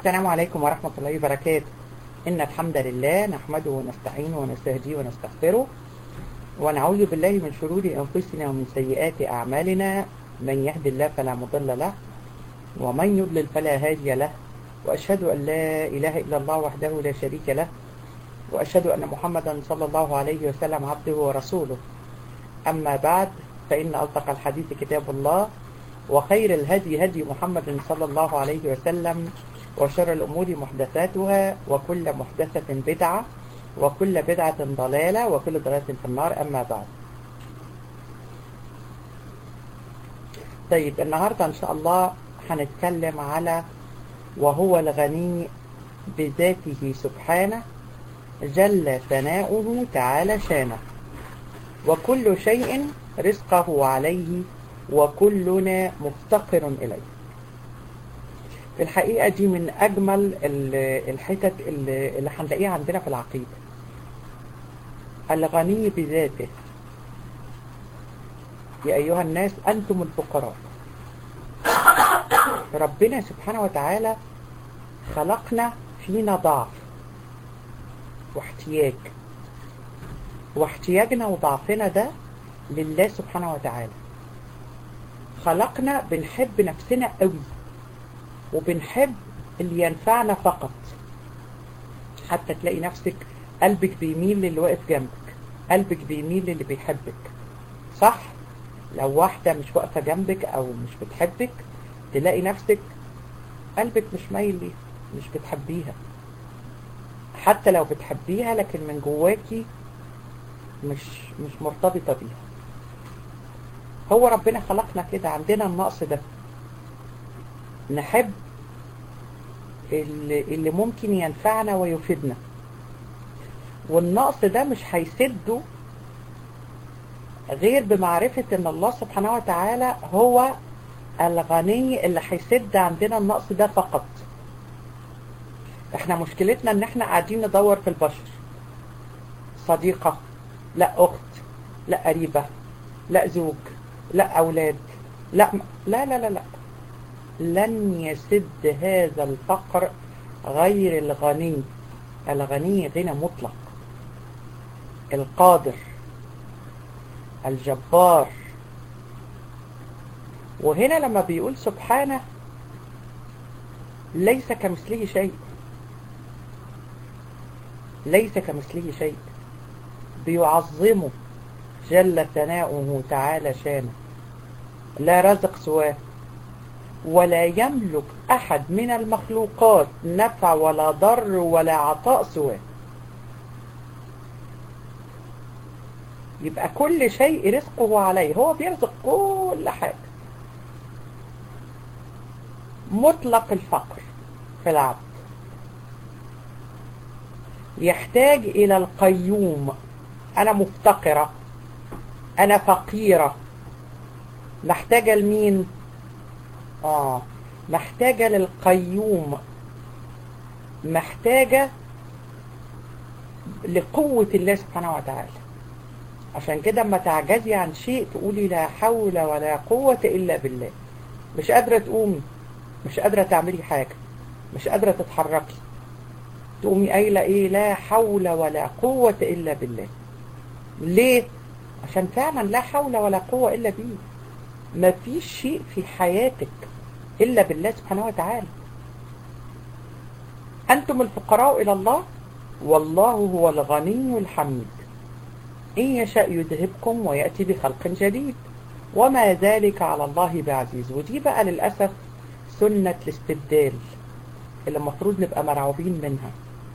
السلام عليكم ورحمة الله وبركاته إن الحمد لله نحمده ونستعينه ونستهديه ونستغفره ونعوذ بالله من شرور أنفسنا ومن سيئات أعمالنا من يهد الله فلا مضل له ومن يضلل فلا هادي له وأشهد أن لا إله إلا الله وحده لا شريك له وأشهد أن محمدا صلى الله عليه وسلم عبده ورسوله أما بعد فإن أصدق الحديث كتاب الله وخير الهدي هدي محمد صلى الله عليه وسلم وشر الأمور محدثاتها وكل محدثة بدعة وكل بدعة ضلالة وكل ضلالة في النار أما بعد طيب النهاردة إن شاء الله هنتكلم على وهو الغني بذاته سبحانه جل ثناؤه تعالى شانه وكل شيء رزقه عليه وكلنا مفتقر إليه في الحقيقة دي من أجمل الحتت اللي هنلاقيها عندنا في العقيدة الغني بذاته يا أيها الناس أنتم الفقراء ربنا سبحانه وتعالى خلقنا فينا ضعف واحتياج واحتياجنا وضعفنا ده لله سبحانه وتعالى خلقنا بنحب نفسنا قوي وبنحب اللي ينفعنا فقط حتى تلاقي نفسك قلبك بيميل للي واقف جنبك قلبك بيميل للي بيحبك صح لو واحدة مش واقفة جنبك او مش بتحبك تلاقي نفسك قلبك مش مايل ليها مش بتحبيها حتى لو بتحبيها لكن من جواكي مش مش مرتبطة بيها هو ربنا خلقنا كده عندنا النقص ده نحب اللي, اللي ممكن ينفعنا ويفيدنا والنقص ده مش هيسده غير بمعرفة ان الله سبحانه وتعالى هو الغني اللي هيسد عندنا النقص ده فقط احنا مشكلتنا ان احنا قاعدين ندور في البشر صديقة لا اخت لا قريبة لا زوج لا اولاد لا لا لا لا, لا. لن يسد هذا الفقر غير الغني الغني غنى مطلق القادر الجبار وهنا لما بيقول سبحانه ليس كمثله شيء ليس كمثله شيء بيعظمه جل ثناؤه تعالى شانه لا رزق سواه ولا يملك أحد من المخلوقات نفع ولا ضر ولا عطاء سواه يبقى كل شيء رزقه عليه هو بيرزق كل حاجة مطلق الفقر في العبد يحتاج إلى القيوم أنا مفتقرة أنا فقيرة محتاجة لمين آه محتاجة للقيوم محتاجة لقوة الله سبحانه وتعالى عشان كده اما تعجزي عن شيء تقولي لا حول ولا قوة إلا بالله مش قادرة تقومي مش قادرة تعملي حاجة مش قادرة تتحركي تقومي قايلة ايه لا حول ولا قوة إلا بالله ليه؟ عشان فعلا لا حول ولا قوة إلا بيه ما فيش شيء في حياتك إلا بالله سبحانه وتعالى أنتم الفقراء إلى الله والله هو الغني الحميد إن يشاء يذهبكم ويأتي بخلق جديد وما ذلك على الله بعزيز ودي بقى للأسف سنة الاستبدال اللي المفروض نبقى مرعوبين منها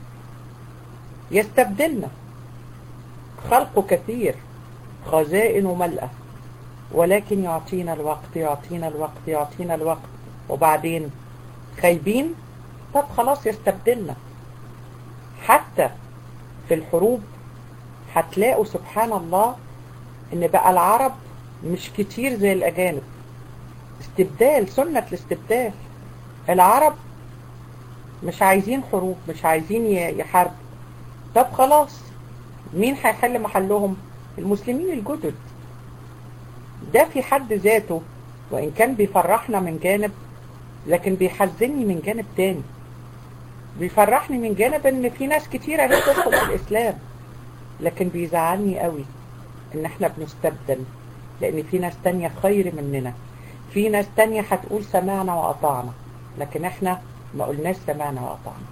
يستبدلنا خلق كثير خزائن ملأة ولكن يعطينا الوقت يعطينا الوقت يعطينا الوقت وبعدين خايبين طب خلاص يستبدلنا حتى في الحروب هتلاقوا سبحان الله ان بقى العرب مش كتير زي الاجانب استبدال سنة الاستبدال العرب مش عايزين حروب مش عايزين يحاربوا طب خلاص مين هيحل محلهم المسلمين الجدد ده في حد ذاته وإن كان بيفرحنا من جانب لكن بيحزني من جانب تاني بيفرحني من جانب ان في ناس كتيرة هي تدخل في الاسلام لكن بيزعلني قوي ان احنا بنستبدل لان في ناس تانية خير مننا في ناس تانية هتقول سمعنا وأطعنا لكن احنا ما قلناش سمعنا وأطعنا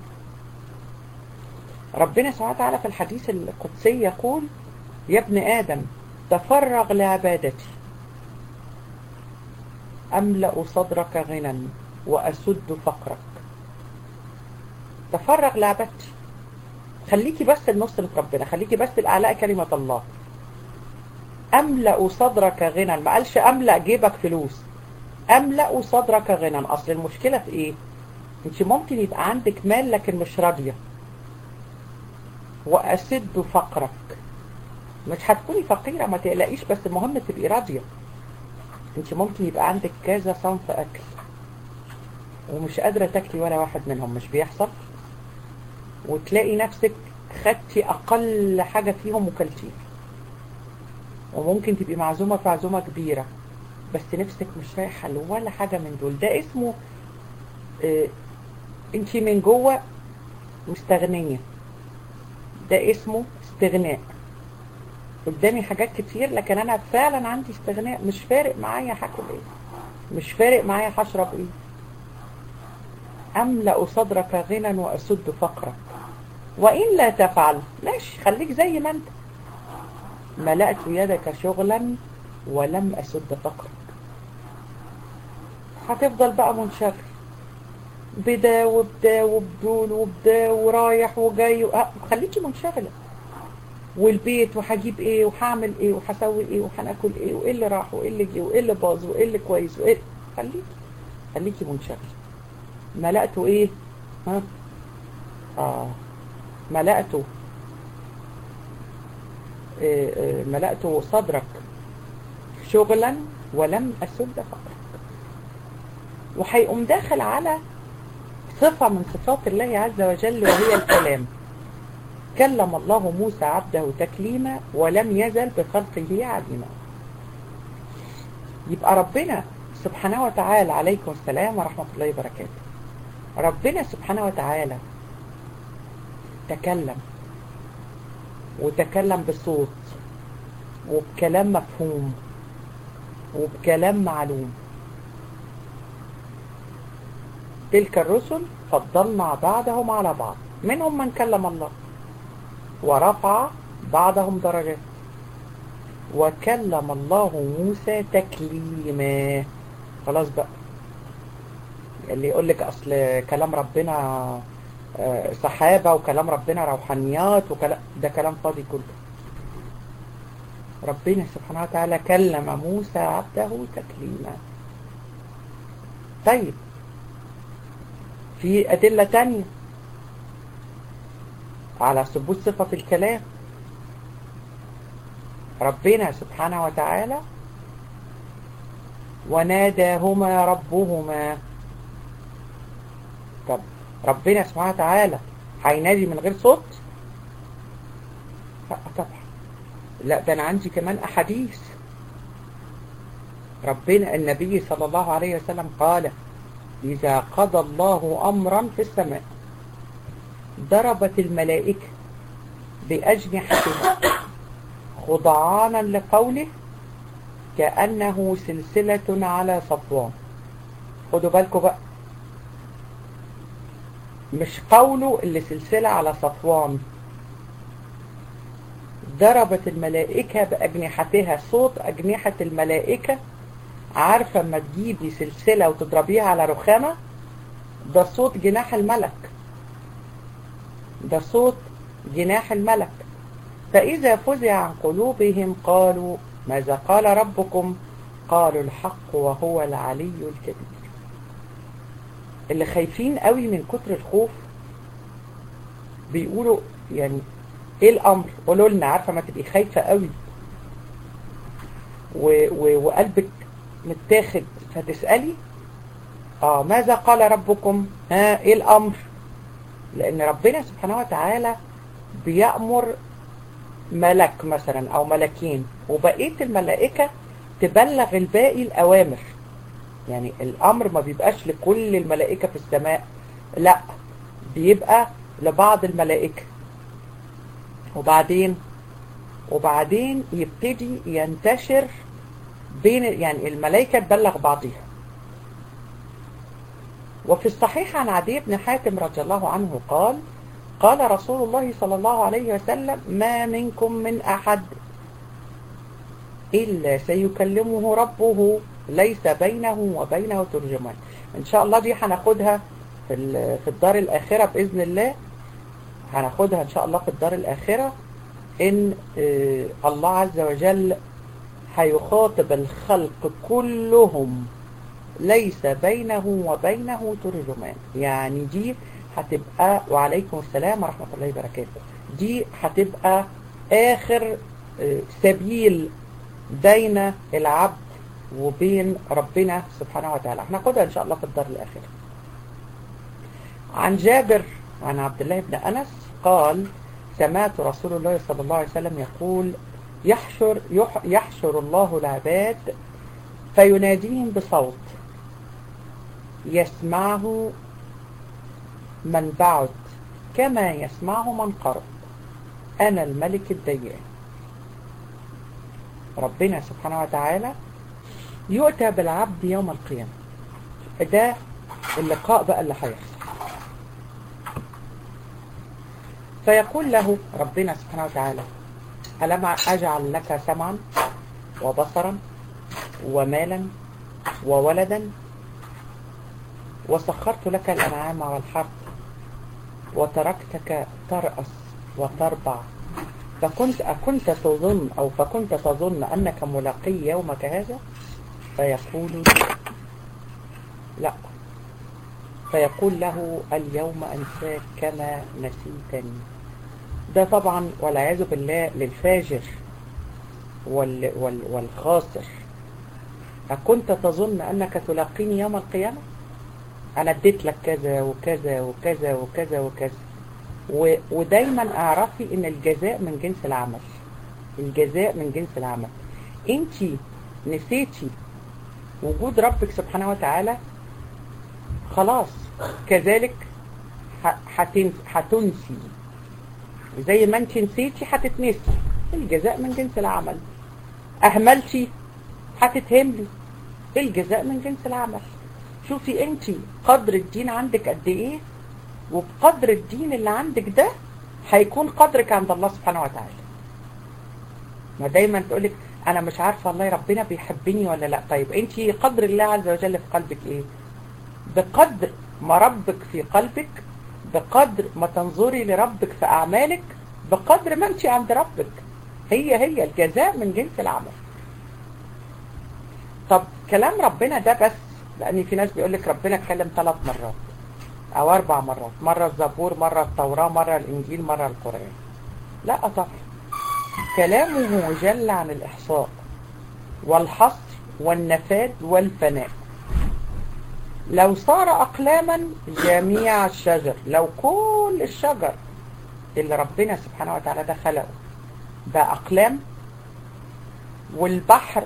ربنا سبحانه وتعالى في الحديث القدسي يقول يا ابن آدم تفرغ لعبادتي أملأ صدرك غنى وأسد فقرك تفرغ لعبادتي خليكي بس النص اللي في ربنا خليكي بس الأعلاء كلمة الله أملأ صدرك غنى ما قالش أملأ جيبك فلوس أملأ صدرك غنى أصل المشكلة في إيه انت ممكن يبقى عندك مال لكن مش راضية وأسد فقرك مش هتكوني فقيرة ما تقلقيش بس المهم تبقي راضية انت ممكن يبقى عندك كذا صنف أكل ومش قادرة تاكلي ولا واحد منهم مش بيحصل وتلاقي نفسك خدتي أقل حاجة فيهم وكلتيه وممكن تبقي معزومة في عزومة كبيرة بس نفسك مش رايحة ولا حاجة من دول ده اسمه اه انت من جوه مستغنية ده اسمه استغناء قدامي حاجات كتير لكن انا فعلا عندي استغناء مش فارق معايا هاكل ايه مش فارق معايا هشرب ايه املأ صدرك غنى واسد فقرك وان لا تفعل ماشي خليك زي ما انت ملأت يدك شغلا ولم أسد فقرك هتفضل بقى منشغل بدا وبدا وبدول وبدا ورايح وجاي و... خليكي منشغلة والبيت وهجيب ايه وهعمل ايه وهسوي ايه وهناكل ايه وايه اللي راح وايه اللي جه وايه اللي باظ وايه اللي كويس وايه خليكي خليكي منشغلة ملأته ايه ها اه ملأته ملأت صدرك شغلا ولم أسد فقرك وهيقوم داخل على صفة من صفات الله عز وجل وهي الكلام كلم الله موسى عبده تكليما ولم يزل بخلقه عليما يبقى ربنا سبحانه وتعالى عليكم السلام ورحمة الله وبركاته ربنا سبحانه وتعالى تكلم وتكلم بصوت وبكلام مفهوم وبكلام معلوم تلك الرسل فضلنا بعضهم على بعض منهم من كلم الله ورفع بعضهم درجات وكلم الله موسى تكليما خلاص بقى اللي يقول لك اصل كلام ربنا سحابة وكلام ربنا روحانيات وكلام ده كلام فاضي كله ربنا سبحانه وتعالى كلم موسى عبده تكليما طيب في أدلة تانية على ثبوت صفة الكلام ربنا سبحانه وتعالى وناداهما ربهما طب ربنا سبحانه وتعالى هينادي من غير صوت لا طبعا لا ده انا عندي كمان احاديث ربنا النبي صلى الله عليه وسلم قال اذا قضى الله امرا في السماء ضربت الملائكة بأجنحتها خضعانا لقوله كأنه سلسلة على صفوان خدوا بالكم بقى مش قوله اللي سلسلة على صفوان ضربت الملائكة بأجنحتها صوت أجنحة الملائكة عارفة اما تجيبي سلسلة وتضربيها على رخامة ده صوت جناح الملك ده صوت جناح الملك فإذا فزع عن قلوبهم قالوا ماذا قال ربكم قالوا الحق وهو العلي الكبير اللي خايفين قوي من كتر الخوف بيقولوا يعني ايه الامر قولوا لنا عارفه ما تبقي خايفه قوي و و وقلبك متاخد فتسالي اه ماذا قال ربكم ها ايه الامر لان ربنا سبحانه وتعالى بيأمر ملك مثلا او ملكين وبقيه الملائكه تبلغ الباقي الاوامر يعني الامر ما بيبقاش لكل الملائكه في السماء لا بيبقى لبعض الملائكة وبعدين وبعدين يبتدي ينتشر بين يعني الملائكة تبلغ بعضها وفي الصحيح عن عدي بن حاتم رضي الله عنه قال قال رسول الله صلى الله عليه وسلم ما منكم من أحد إلا سيكلمه ربه ليس بينه وبينه ترجمان إن شاء الله دي هناخدها في في الدار الآخرة بإذن الله هناخدها إن شاء الله في الدار الآخرة إن الله عز وجل هيخاطب الخلق كلهم ليس بينه وبينه ترجمان يعني دي هتبقى وعليكم السلام ورحمة الله وبركاته دي هتبقى آخر سبيل بين العبد وبين ربنا سبحانه وتعالى هناخدها إن شاء الله في الدار الآخرة عن جابر عن عبد الله بن أنس قال سمعت رسول الله صلى الله عليه وسلم يقول يحشر, يحشر الله العباد فيناديهم بصوت يسمعه من بعد كما يسمعه من قرب أنا الملك الديان ربنا سبحانه وتعالى يؤتى بالعبد يوم القيامة ده اللقاء بقى اللي هيحصل فيقول له ربنا سبحانه وتعالى ألم أجعل لك سمعا وبصرا ومالا وولدا وسخرت لك الأنعام والحرث وتركتك ترأس وتربع فكنت أكنت تظن أو فكنت تظن أنك ملاقي يومك هذا فيقول لا فيقول له اليوم أنساك كما نسيتني ده طبعا والعياذ بالله للفاجر وال وال والخاسر أكنت تظن أنك تلاقيني يوم القيامة أنا اديت لك كذا وكذا وكذا وكذا وكذا و... ودايما اعرفي ان الجزاء من جنس العمل الجزاء من جنس العمل انت نسيتي وجود ربك سبحانه وتعالى خلاص كذلك هتنسي هتنسي زي ما انت نسيتي هتتنسي الجزاء من جنس العمل اهملتي هتتهملي الجزاء من جنس العمل شوفي انت قدر الدين عندك قد ايه وبقدر الدين اللي عندك ده هيكون قدرك عند الله سبحانه وتعالى ما دايما تقولك انا مش عارفه والله ربنا بيحبني ولا لا طيب انت قدر الله عز وجل في قلبك ايه بقدر ما ربك في قلبك بقدر ما تنظري لربك في اعمالك بقدر ما انت عند ربك هي هي الجزاء من جنس العمل طب كلام ربنا ده بس لان في ناس بيقول لك ربنا اتكلم ثلاث مرات او اربع مرات مرة الزبور مرة التوراة مرة الانجيل مرة القرآن لا طبعا كلامه جل عن الاحصاء والحصر والنفاد والفناء لو صار اقلاما جميع الشجر لو كل الشجر اللي ربنا سبحانه وتعالى ده خلقه بقى اقلام والبحر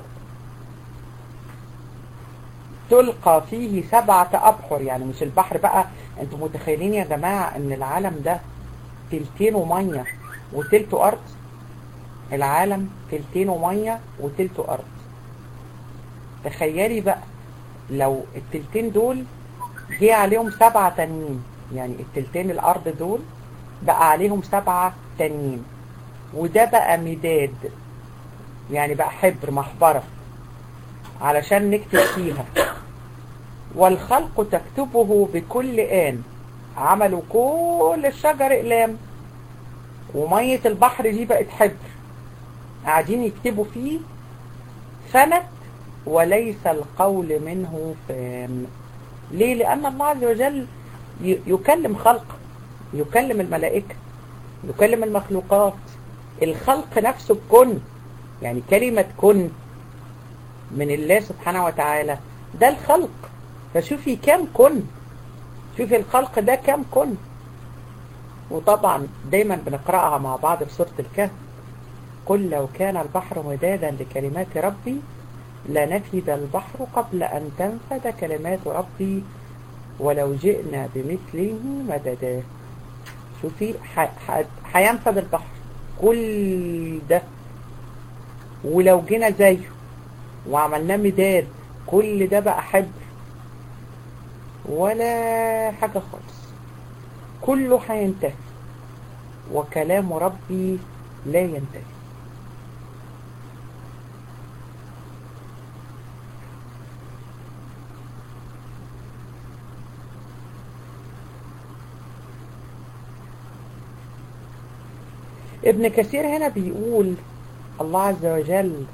تلقى فيه سبعة أبحر يعني مش البحر بقى انتوا متخيلين يا جماعة ان العالم ده تلتين ومية وتلته أرض العالم تلتين ومية وتلته أرض تخيلي بقى لو التلتين دول جه عليهم سبعة تانيين يعني التلتين الأرض دول بقى عليهم سبعة تانيين وده بقى مداد يعني بقى حبر محبرة علشان نكتب فيها والخلق تكتبه بكل آن عملوا كل الشجر إقلام ومية البحر دي بقت حبر قاعدين يكتبوا فيه فنت وليس القول منه فان ليه لأن الله عز وجل يكلم خلق يكلم الملائكة يكلم المخلوقات الخلق نفسه بكن يعني كلمة كن من الله سبحانه وتعالى ده الخلق فشوفي كم كن شوفي الخلق ده كم كن وطبعا دايما بنقرأها مع بعض في سورة الكهف قل لو كان البحر مدادا لكلمات ربي لنفد البحر قبل أن تنفد كلمات ربي ولو جئنا بمثله مددا شوفي هينفد البحر كل ده ولو جينا زيه وعملناه مداد كل ده بقى حبر ولا حاجة خالص كله هينتهي وكلام ربي لا ينتهي ابن كثير هنا بيقول الله عز وجل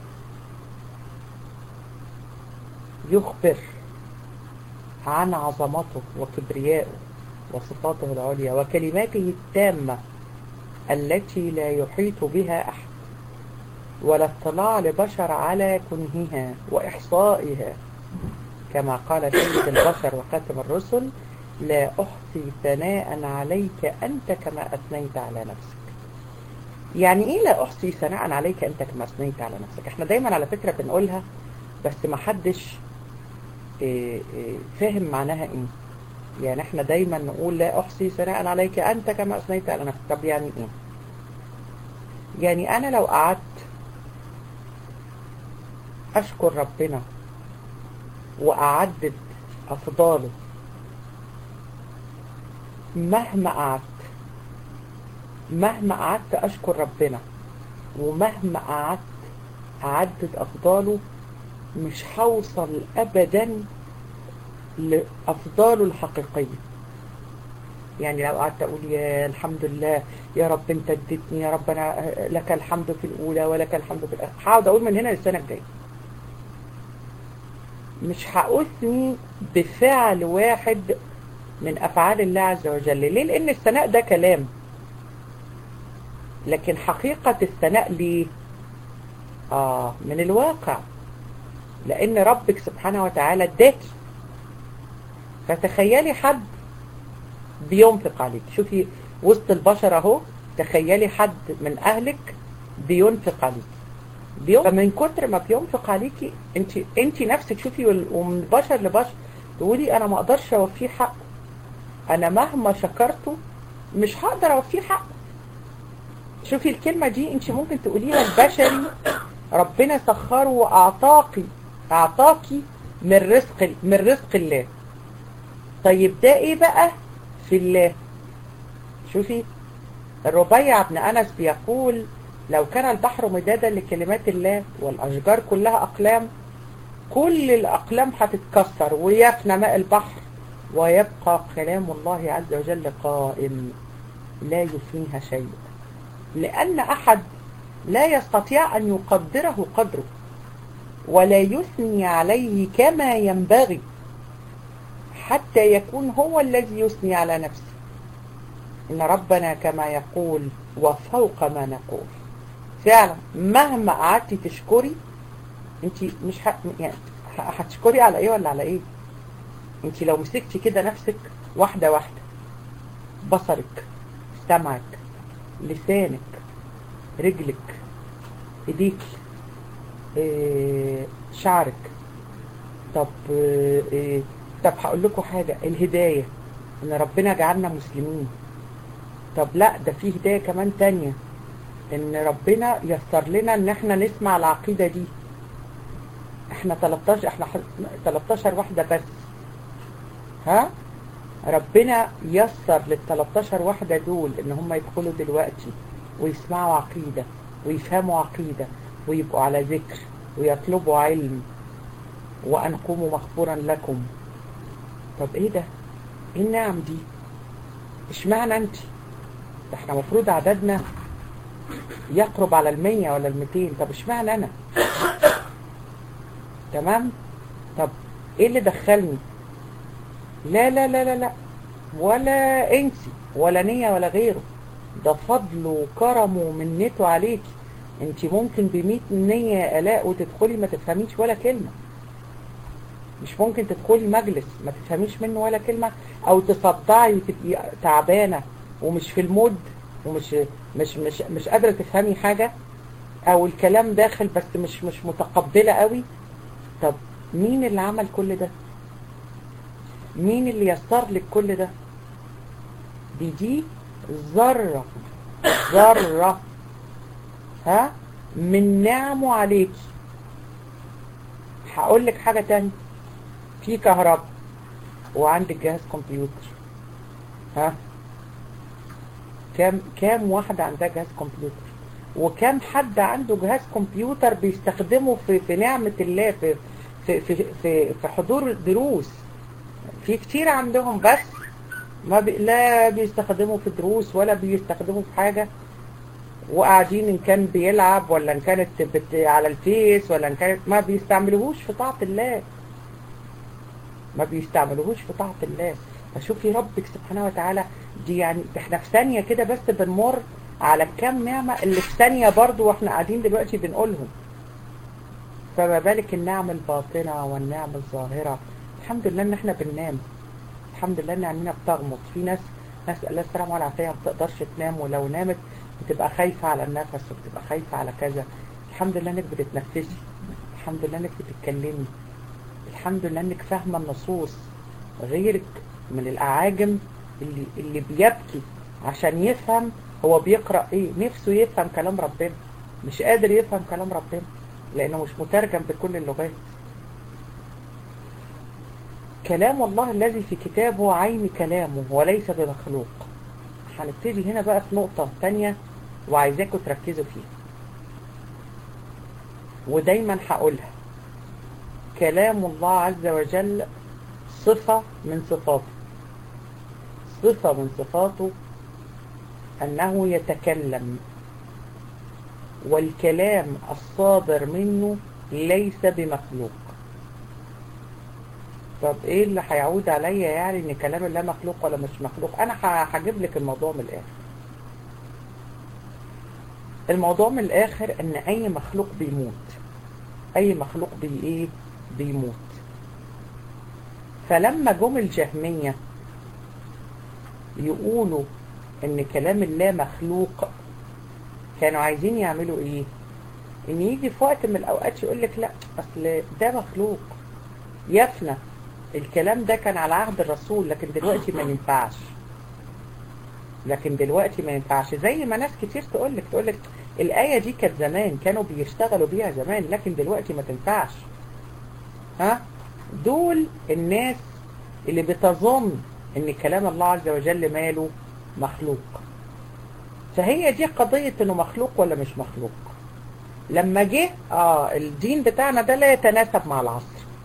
يخبر عن عظمته وكبريائه وصفاته العليا وكلماته التامة التي لا يحيط بها أحد ولا اطلاع لبشر على كنهها وإحصائها كما قال سيد البشر وخاتم الرسل لا أحصي ثناء عليك أنت كما أثنيت على نفسك يعني إيه لا أحصي ثناء عليك أنت كما أثنيت على نفسك احنا دايما على فكرة بنقولها بس ما حدش إيه إيه فاهم معناها إيه يعني احنا دايما نقول لا أحصي ثناء عليك أنت كما أثنيت على نفسك طب يعني إيه يعني أنا لو قعدت أشكر ربنا وأعدد أفضاله مهما قعدت مهما قعدت أشكر ربنا ومهما قعدت أعدد أفضاله مش هوصل أبدا لأفضاله الحقيقية يعني لو قعدت أقول يا الحمد لله يا رب أنت اديتني يا رب أنا لك الحمد في الأولى ولك الحمد في الآخرة هقعد أقول من هنا للسنة الجاية مش هأثني بفعل واحد من أفعال الله عز وجل ليه؟ لأن الثناء ده كلام لكن حقيقة الثناء ليه؟ آه من الواقع لأن ربك سبحانه وتعالى اداكي فتخيلي حد بينفق عليك شوفي وسط البشر اهو تخيلي حد من أهلك بينفق عليك بيوم فمن كتر ما بينفق عليكي انت انت نفسك شوفي ومن بشر لبشر تقولي انا ما اقدرش اوفيه حقه انا مهما شكرته مش هقدر اوفيه حقه شوفي الكلمة دي انت ممكن تقوليها البشري ربنا سخره واعطاكي اعطاكي من رزق من رزق الله طيب ده ايه بقى في الله شوفي الربيع بن انس بيقول لو كان البحر مدادا لكلمات الله والاشجار كلها اقلام كل الاقلام هتتكسر ويفنى ماء البحر ويبقى كلام الله عز وجل قائم لا يفنيها شيء لأن أحد لا يستطيع أن يقدره قدره ولا يثني عليه كما ينبغي حتى يكون هو الذي يثني على نفسه إن ربنا كما يقول وفوق ما نقول فعلا مهما قعدتي تشكري انت مش ح... يعني هتشكري على ايه ولا على ايه انت لو مسكتي كده نفسك واحدة واحدة بصرك سمعك لسانك رجلك ايديك إيه شعرك طب إيه طب هقول لكم حاجة الهداية ان ربنا جعلنا مسلمين طب لا ده في هداية كمان تانية ان ربنا يسر لنا ان احنا نسمع العقيدة دي احنا 13 احنا 13 واحدة بس ها ربنا يسر لل 13 واحدة دول ان هم يدخلوا دلوقتي ويسمعوا عقيدة ويفهموا عقيدة ويبقوا على ذكر ويطلبوا علم وأن قوموا مغفورا لكم طب ايه ده ايه النعم دي اشمعنى انت ده احنا مفروض عددنا يقرب على المية ولا المتين طب اشمعنى انا تمام طب ايه اللي دخلني لا لا لا لا لا ولا انسي ولا نية ولا غيره ده فضل وكرم ومنته عليك انت ممكن بمئة نية الاء وتدخلي ما تفهميش ولا كلمة مش ممكن تدخلي مجلس ما تفهميش منه ولا كلمة او تصدعي وتبقي تعبانة ومش في المود ومش مش مش مش قادرة تفهمي حاجة او الكلام داخل بس مش مش متقبلة قوي طب مين اللي عمل كل ده مين اللي يسر لك كل ده دي دي ذرة ذرة ها من نعمه عليك هقول لك حاجة تانية في كهرباء وعندك جهاز كمبيوتر ها كام كام واحدة عندها جهاز كمبيوتر وكام حد عنده جهاز كمبيوتر بيستخدمه في في نعمة الله في في في في, في حضور دروس في كتير عندهم بس ما بي لا بيستخدموا في دروس ولا بيستخدموا في حاجة وقاعدين ان كان بيلعب ولا ان كانت بت على الفيس ولا ان كانت ما بيستعملوهوش في طاعة الله ما بيستعملوهوش في طاعة الله فشوفي ربك سبحانه وتعالى دي يعني احنا في ثانية كده بس بنمر على كام نعمة اللي في ثانية برضو واحنا قاعدين دلوقتي بنقولهم فما بالك النعم الباطنة والنعم الظاهرة الحمد لله ان احنا بننام الحمد لله ان عينينا بتغمض في ناس نسأل الله السلامة والعافية ما بتقدرش تنام ولو نامت بتبقى خايفة على النفس وبتبقى خايفة على كذا الحمد لله انك بتتنفسي الحمد لله انك بتتكلمي الحمد لله انك فاهمة النصوص غيرك من الاعاجم اللي, اللي بيبكي عشان يفهم هو بيقرأ ايه نفسه يفهم كلام ربنا مش قادر يفهم كلام ربنا لانه مش مترجم بكل اللغات كلام الله الذي في كتابه عين كلامه وليس بمخلوق هنبتدي هنا بقى في نقطة تانية وعايزاكم تركزوا فيها ودايما هقولها كلام الله عز وجل صفة من صفاته صفة من صفاته أنه يتكلم والكلام الصادر منه ليس بمخلوق طب ايه اللي هيعود عليا يعني ان كلام الله مخلوق ولا مش مخلوق انا هجيب لك الموضوع من الاخر الموضوع من الاخر ان اي مخلوق بيموت اي مخلوق بي ايه بيموت فلما جم الجهمية يقولوا ان كلام الله مخلوق كانوا عايزين يعملوا ايه ان يجي في وقت من الاوقات يقول لك لا اصل ده مخلوق يفنى الكلام ده كان على عهد الرسول لكن دلوقتي ما ينفعش لكن دلوقتي ما ينفعش زي ما ناس كتير تقول لك تقول لك الآية دي كانت زمان كانوا بيشتغلوا بيها زمان لكن دلوقتي ما تنفعش ها دول الناس اللي بتظن ان كلام الله عز وجل ماله مخلوق فهي دي قضية انه مخلوق ولا مش مخلوق لما جه اه الدين بتاعنا ده لا يتناسب مع العصر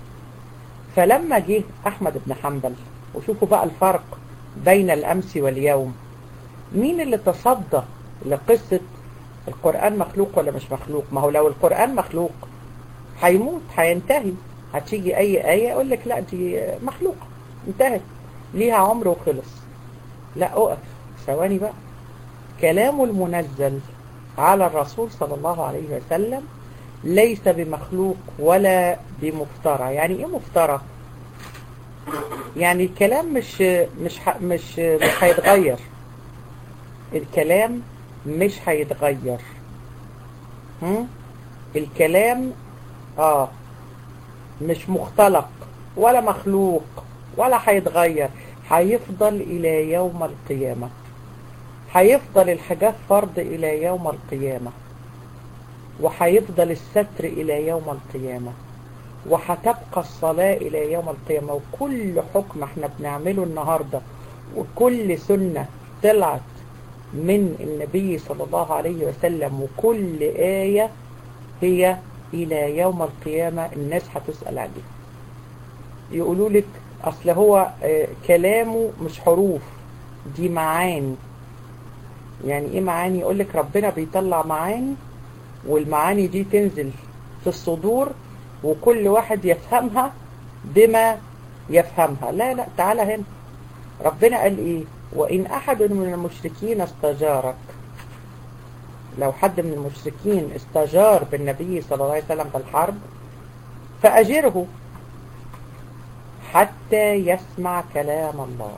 فلما جه احمد بن حنبل وشوفوا بقى الفرق بين الامس واليوم مين اللي تصدى لقصة القرآن مخلوق ولا مش مخلوق ما هو لو القرآن مخلوق هيموت هينتهي هتيجي اي آية يقول لك لا دي مخلوقة انتهت ليها عمر وخلص لا اقف ثواني بقى كلامه المنزل على الرسول صلى الله عليه وسلم ليس بمخلوق ولا بمفترى يعني ايه مفترى يعني الكلام مش مش ح... مش مش هيتغير الكلام مش هيتغير هم؟ الكلام اه مش مختلق ولا مخلوق ولا هيتغير هيفضل الى يوم القيامة هيفضل الحاجات فرض الى يوم القيامة وهيفضل الستر الى يوم القيامة وهتبقى الصلاة الى يوم القيامة وكل حكم احنا بنعمله النهاردة وكل سنة طلعت من النبي صلى الله عليه وسلم وكل آية هي إلى يوم القيامة الناس هتسأل عليها يقولوا لك أصل هو كلامه مش حروف دي معاني يعني إيه معاني يقول لك ربنا بيطلع معاني والمعاني دي تنزل في الصدور وكل واحد يفهمها بما يفهمها لا لا تعالى هنا ربنا قال إيه وإن أحد من المشركين استجارك لو حد من المشركين استجار بالنبي صلى الله عليه وسلم في الحرب فأجره حتى يسمع كلام الله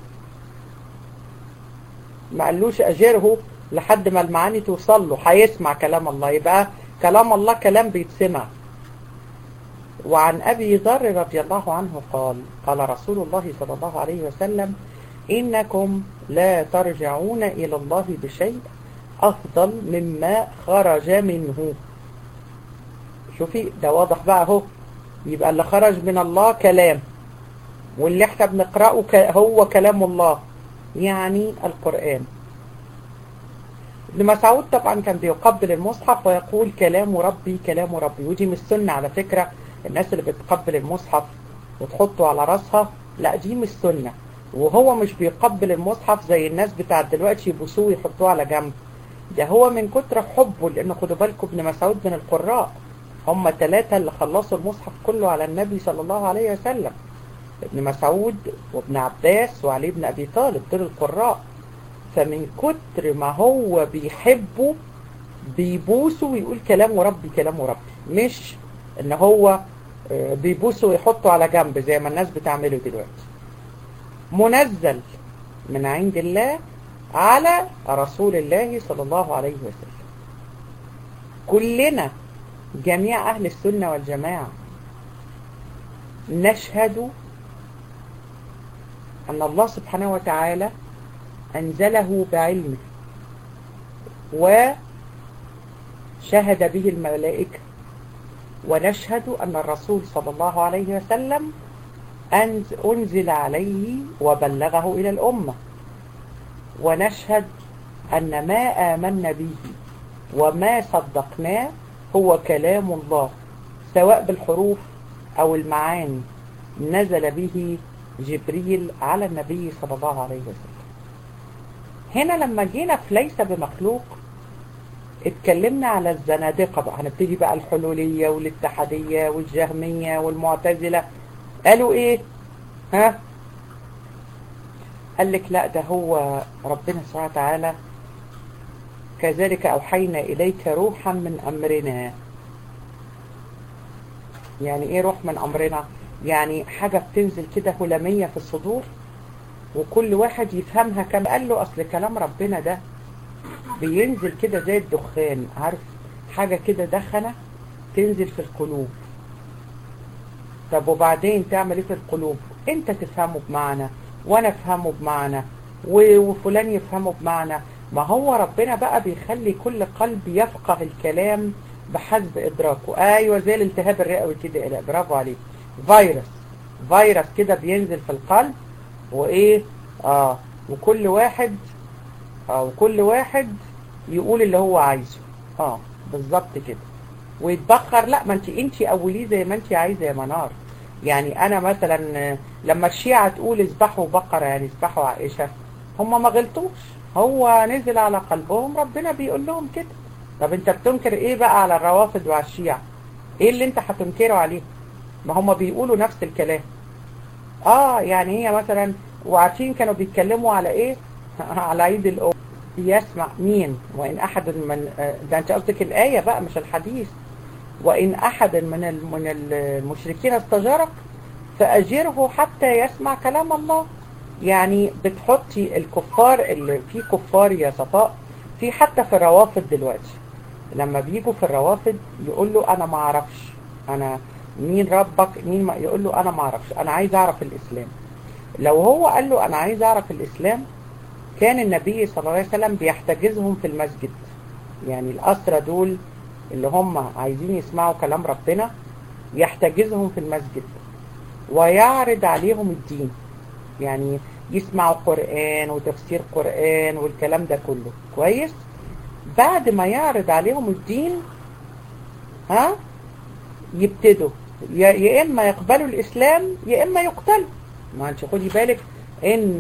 ما قالوش أجره لحد ما المعاني توصل له هيسمع كلام الله يبقى كلام الله كلام بيتسمع وعن أبي ذر رضي الله عنه قال قال رسول الله صلى الله عليه وسلم إنكم لا ترجعون إلى الله بشيء أفضل مما خرج منه شوفي ده واضح بقى اهو يبقى اللي خرج من الله كلام واللي احنا بنقرأه هو كلام الله يعني القرآن ابن مسعود طبعا كان بيقبل المصحف ويقول كلام ربي كلام ربي ودي مش سنة على فكرة الناس اللي بتقبل المصحف وتحطه على راسها لا دي مش سنة وهو مش بيقبل المصحف زي الناس بتاعت دلوقتي يبوسوه ويحطوه على جنب ده هو من كتر حبه لان خدوا بالكم ابن مسعود من القراء هم ثلاثة اللي خلصوا المصحف كله على النبي صلى الله عليه وسلم ابن مسعود وابن عباس وعلي بن ابي طالب دول القراء فمن كتر ما هو بيحبه بيبوسه ويقول كلام ربي كلام ربي مش ان هو بيبوسه ويحطه على جنب زي ما الناس بتعمله دلوقتي منزل من عند الله على رسول الله صلى الله عليه وسلم كلنا جميع أهل السنة والجماعة نشهد أن الله سبحانه وتعالى أنزله بعلمه وشهد به الملائكة ونشهد أن الرسول صلى الله عليه وسلم أنزل عليه وبلغه إلى الأمة ونشهد أن ما آمنا به وما صدقناه هو كلام الله سواء بالحروف أو المعاني نزل به جبريل على النبي صلى الله عليه وسلم هنا لما جينا في ليس بمخلوق اتكلمنا على الزنادقة بقى هنبتدي بقى الحلولية والاتحادية والجهمية والمعتزلة قالوا ايه ها قال لك لا ده هو ربنا سبحانه وتعالى كذلك أوحينا إليك روحا من أمرنا يعني إيه روح من أمرنا يعني حاجة بتنزل كده هلامية في الصدور وكل واحد يفهمها كما قال له أصل كلام ربنا ده بينزل كده زي الدخان عارف حاجة كده دخنة تنزل في القلوب طب وبعدين تعمل ايه في القلوب انت تفهمه بمعنى وانا افهمه بمعنى وفلان يفهمه بمعنى ما هو ربنا بقى بيخلي كل قلب يفقه الكلام بحسب ادراكه ايوه زي الالتهاب الرئوي كده لا برافو عليك فيروس فيروس كده بينزل في القلب وايه اه وكل واحد اه وكل واحد يقول اللي هو عايزه اه بالظبط كده ويتبخر لا ما انت انت اوليه زي ما انت عايزه يا منار يعني انا مثلا لما الشيعة تقول اذبحوا بقرة يعني اذبحوا عائشة هم ما غلطوش هو نزل على قلبهم ربنا بيقول لهم كده طب انت بتنكر ايه بقى على الروافض وعلى الشيعة ايه اللي انت هتنكره عليه ما هم بيقولوا نفس الكلام اه يعني هي مثلا وعارفين كانوا بيتكلموا على ايه على عيد الام يسمع مين وان احد من ده انت قصدك الايه بقى مش الحديث وإن أحد من من المشركين استجارك فأجره حتى يسمع كلام الله يعني بتحطي الكفار اللي في كفار يا صفاء في حتى في الروافض دلوقتي لما بيجوا في الروافض يقول له أنا ما أعرفش أنا مين ربك مين ما يقول له أنا ما أعرفش أنا عايز أعرف الإسلام لو هو قال له أنا عايز أعرف الإسلام كان النبي صلى الله عليه وسلم بيحتجزهم في المسجد يعني الأسرى دول اللي هم عايزين يسمعوا كلام ربنا يحتجزهم في المسجد ويعرض عليهم الدين يعني يسمعوا قرآن وتفسير قرآن والكلام ده كله كويس بعد ما يعرض عليهم الدين ها يبتدوا يا إما يقبلوا الإسلام يا إما يقتلوا ما انت خدي بالك ان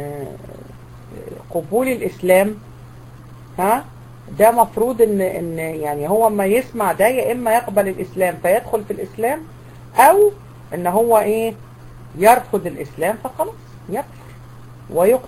قبول الإسلام ها ده مفروض ان ان يعني هو اما يسمع ده يا اما يقبل الاسلام فيدخل في الاسلام او ان هو ايه يرفض الاسلام فخلاص يكفر ويقتل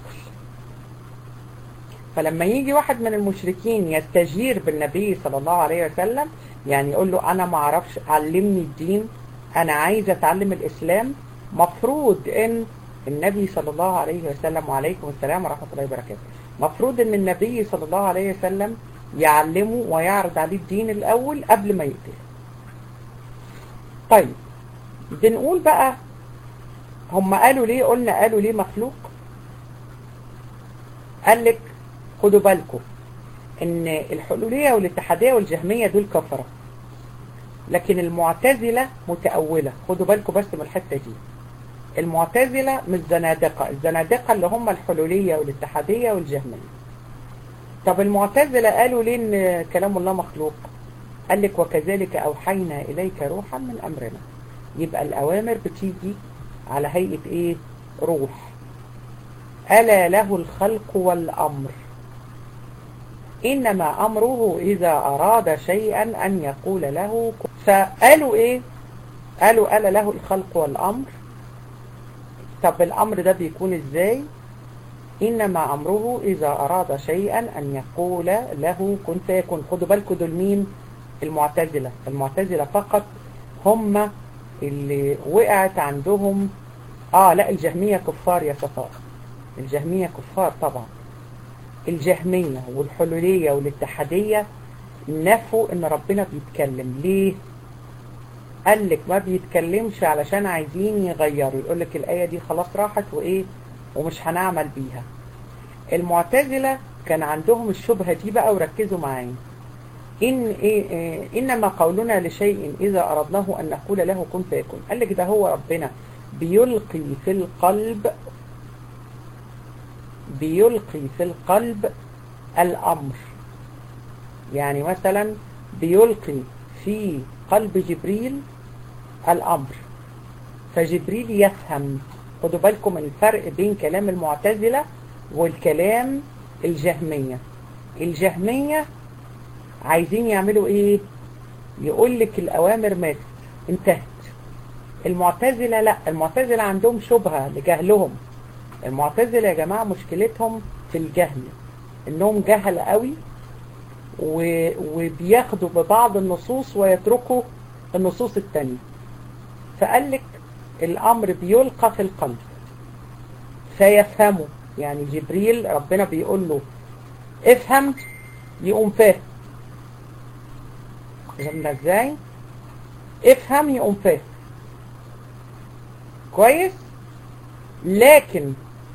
فلما يجي واحد من المشركين يستجير بالنبي صلى الله عليه وسلم يعني يقول له انا ما اعرفش علمني الدين انا عايز اتعلم الاسلام مفروض ان النبي صلى الله عليه وسلم وعليكم السلام ورحمة الله وبركاته مفروض ان النبي صلى الله عليه وسلم يعلمه ويعرض عليه الدين الاول قبل ما يقتله طيب بنقول بقى هم قالوا ليه قلنا قالوا ليه مخلوق قال لك خدوا بالكم ان الحلولية والاتحادية والجهمية دول كفرة لكن المعتزلة متأولة خدوا بالكم بس من الحتة دي المعتزلة مش زنادقة الزنادقة اللي هم الحلولية والاتحادية والجهمية طب المعتزلة قالوا ليه ان كلام الله مخلوق قال لك وكذلك أوحينا إليك روحا من أمرنا يبقى الأوامر بتيجي على هيئة إيه روح ألا له الخلق والأمر إنما أمره إذا أراد شيئا أن يقول له فقالوا إيه قالوا ألا له الخلق والأمر طب الأمر ده بيكون إزاي إنما أمره إذا أراد شيئا أن يقول له كن فيكون خدوا بالكم دول مين المعتزلة المعتزلة فقط هم اللي وقعت عندهم آه لا الجهمية كفار يا صفاء الجهمية كفار طبعا الجهمية والحلولية والاتحادية نفوا ان ربنا بيتكلم ليه قال لك ما بيتكلمش علشان عايزين يغيروا يقول لك الآية دي خلاص راحت وإيه ومش هنعمل بيها المعتزلة كان عندهم الشبهة دي بقى وركزوا معايا إن إيه إيه إنما قولنا لشيء إذا أردناه أن نقول له كن فيكون قال لك ده هو ربنا بيلقي في القلب بيلقي في القلب الأمر يعني مثلا بيلقي في قلب جبريل الأمر فجبريل يفهم خدوا بالكم من الفرق بين كلام المعتزلة والكلام الجهمية الجهمية عايزين يعملوا ايه يقول لك الأوامر ماتت انتهت المعتزلة لا المعتزلة عندهم شبهة لجهلهم المعتزلة يا جماعة مشكلتهم في الجهل انهم جهل قوي و... وبياخدوا ببعض النصوص ويتركوا النصوص التانية فقال لك الأمر بيلقى في القلب فيفهمه يعني جبريل ربنا بيقول له افهم يقوم فاهم فهمنا ازاي افهم يقوم فاهم كويس لكن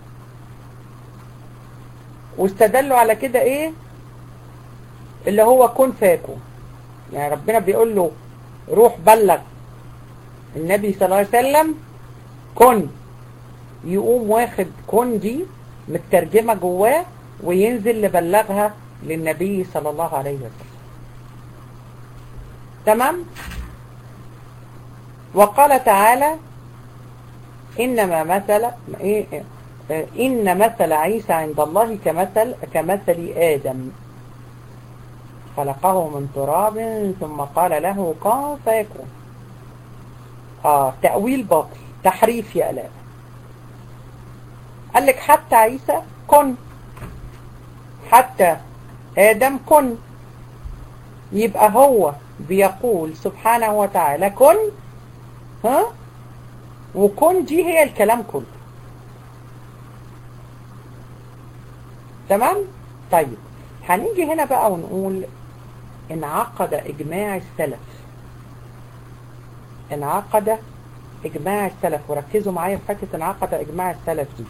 واستدلوا على كده ايه اللي هو كن فاكم يعني ربنا بيقول له روح بلغ النبي صلى الله عليه وسلم كن يقوم واخد كن دي مترجمة جواه وينزل لبلغها للنبي صلى الله عليه وسلم تمام وقال تعالى إنما مثل إيه إن مثل عيسى عند الله كمثل كمثل آدم خلقه من تراب ثم قال له كن فيكون آه تأويل باطل تحريف يا ألاء قال لك حتى عيسى كن حتى آدم كن يبقى هو بيقول سبحانه وتعالى كن ها وكن دي هي الكلام كله تمام طيب هنيجي هنا بقى ونقول انعقد اجماع السلف انعقد اجماع السلف وركزوا معايا في حته انعقد اجماع السلف دي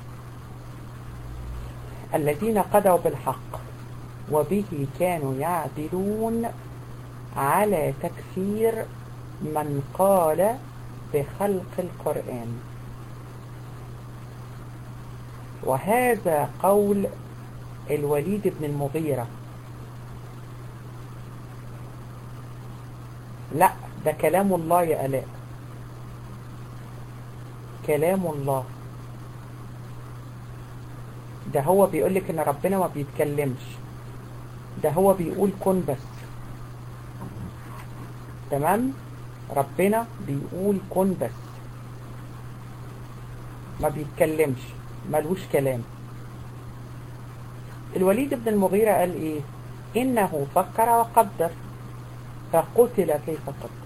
الذين قضوا بالحق وبه كانوا يعدلون على تكفير من قال بخلق القرآن وهذا قول الوليد بن المغيرة لا ده كلام الله يا ألاء كلام الله ده هو بيقولك ان ربنا ما بيتكلمش ده هو بيقول كن بس تمام ربنا بيقول كن بس ما بيتكلمش ملوش كلام الوليد بن المغيرة قال ايه انه فكر وقدر فقتل كيف قدر